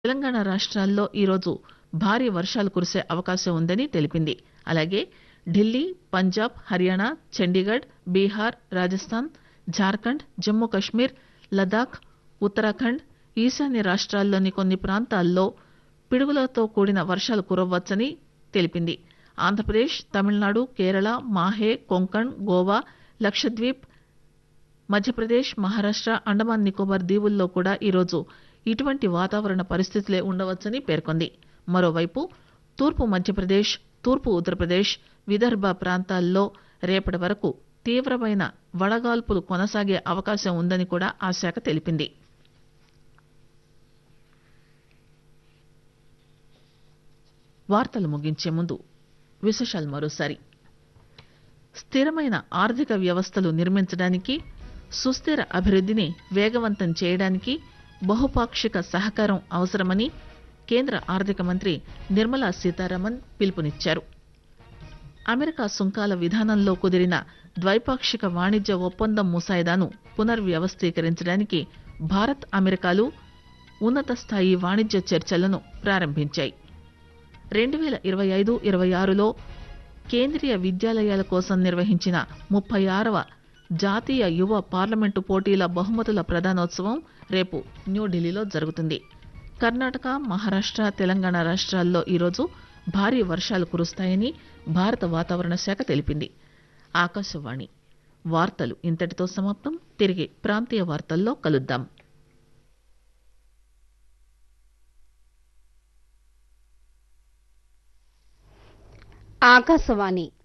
తెలంగాణ రాష్ట్రాల్లో ఈరోజు భారీ వర్షాలు కురిసే అవకాశం ఉందని తెలిపింది అలాగే ఢిల్లీ పంజాబ్ హర్యానా చండీగఢ్ బీహార్ రాజస్థాన్ జార్ఖండ్ జమ్మూ కశ్మీర్ లదాఖ్ ఉత్తరాఖండ్ ఈశాన్య రాష్ట్రాల్లోని కొన్ని ప్రాంతాల్లో పిడుగులతో కూడిన వర్షాలు కురవవచ్చని తెలిపింది ఆంధ్రప్రదేశ్ తమిళనాడు కేరళ మాహే కొంకణ్ గోవా లక్షద్వీప్ మధ్యప్రదేశ్ మహారాష్ట అండమాన్ నికోబార్ దీవుల్లో కూడా ఈరోజు ఇటువంటి వాతావరణ పరిస్థితులే ఉండవచ్చని పేర్కొంది మరోవైపు తూర్పు మధ్యప్రదేశ్ తూర్పు ఉత్తరప్రదేశ్ విదర్భ ప్రాంతాల్లో రేపటి వరకు తీవ్రమైన వడగాల్పులు కొనసాగే అవకాశం ఉందని కూడా ఆ శాఖ తెలిపింది వార్తలు ముగించే ముందు విశేషాలు మరోసారి స్థిరమైన ఆర్థిక వ్యవస్థలు నిర్మించడానికి సుస్థిర అభివృద్ధిని వేగవంతం చేయడానికి బహుపాక్షిక సహకారం అవసరమని కేంద్ర ఆర్థిక మంత్రి నిర్మలా సీతారామన్ పిలుపునిచ్చారు అమెరికా సుంకాల విధానంలో కుదిరిన ద్వైపాక్షిక వాణిజ్య ఒప్పందం ముసాయిదాను పునర్వ్యవస్థీకరించడానికి భారత్ అమెరికాలు ఉన్నత స్థాయి వాణిజ్య చర్చలను ప్రారంభించాయి రెండు వేల ఇరవై ఐదు ఇరవై ఆరులో కేంద్రీయ విద్యాలయాల కోసం నిర్వహించిన ముప్పై ఆరవ జాతీయ యువ పార్లమెంటు పోటీల బహుమతుల ప్రదానోత్సవం రేపు న్యూఢిల్లీలో జరుగుతుంది కర్ణాటక మహారాష్ట తెలంగాణ రాష్ట్రాల్లో ఈరోజు భారీ వర్షాలు కురుస్తాయని భారత వాతావరణ శాఖ తెలిపింది ఆకాశవాణి వార్తలు ఇంతటితో సమాప్తం తిరిగి ప్రాంతీయ వార్తల్లో కలుద్దాం ఆకాశవాణి